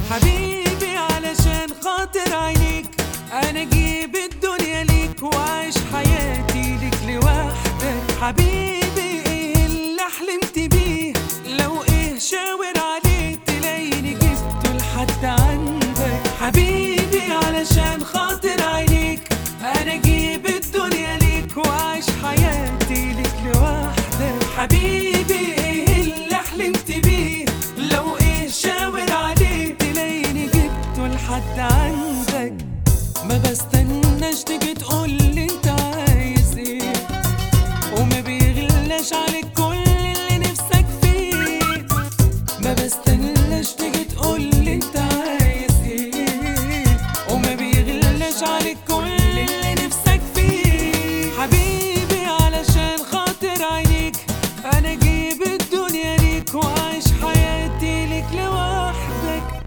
حبيبي علشان خاطر عينيك انا اجيب الدنيا ليك واعيش حياتي ليك لوحدك حبيبي ايه اللي حلمت بيه لو ايه شاور عليه تلاقيني جبته لحد عندك حبيبي علشان خاطر عينيك انا اجيب الدنيا ليك واعيش حياتي ليك لوحدك حبيبي ايه اللي حلمت بيه لو ايه شاور عليه تلاقيني جبته لحد عندك ما بستناش تيجي تقولي انت عايز ايه وما بيغلاش عليك كل اللي نفسك فيه ما بستناش تيجي تقولي انت عايز ايه وما بيغلاش عليك كل اللي نفسك فيه حبيبي علشان خاطر عينيك انا اجيب الدنيا ليك واعيش حياتي ليك لوحدك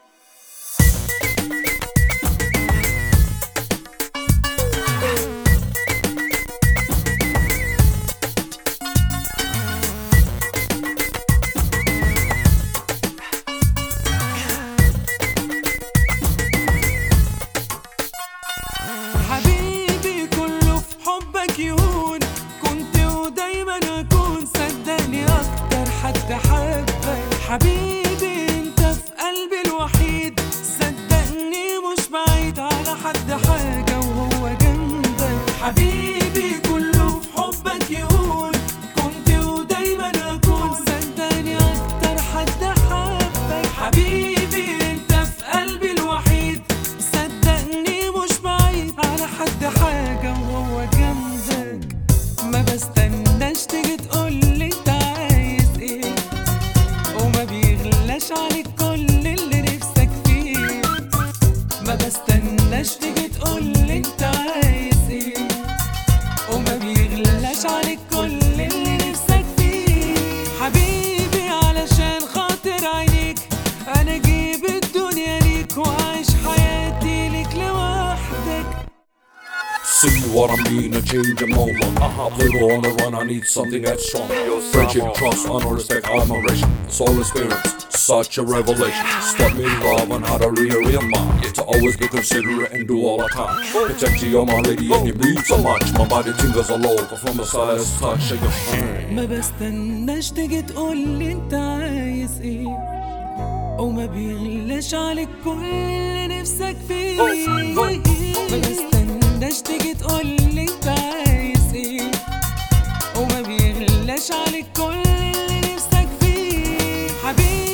حبيبي كله في حبك يهون كنت ودايما اكون صدقني اكتر حد حبك حبيبي انت في قلبي الوحيد صدقني مش بعيد على حد حاجة وهو جنبك حبيبي كله في حبك يهون كنت ودايما اكون صدقني اكتر حد حبك حبيبي انت في قلبي الوحيد صدقني مش بعيد على حد حاجة وهو جنبك ما بستناش تيجي تقولي انت عايز ايه وما بيغلاش عليك كل اللي نفسك فيه ما بستناش تيجي تقولي انت عايز ايه وما بيغلاش عليك كل اللي نفسك فيه حبيبي علشان خاطر عينيك انا اجيب الدنيا ليك واعيش حياتي ليك لوحدك See what I mean, a change of moment. Little on the run, I need something that's strong. Friendship, trust, honor, respect, admiration. Soul experience, such a revelation. Step me in love on how to real, real mind. To always be considerate and do all I can. Protect you, you're my lady, and you mean so much. My body tingles all over from the slightest touch of your hand. ما بستناش تيجي تقولي انت عايز ايه وما بيغلاش عليك كل اللي نفسك فيه ما بستناش تيجي تقولي انت عايز ايه وما بيغلاش عليك كل اللي نفسك فيه حبيبي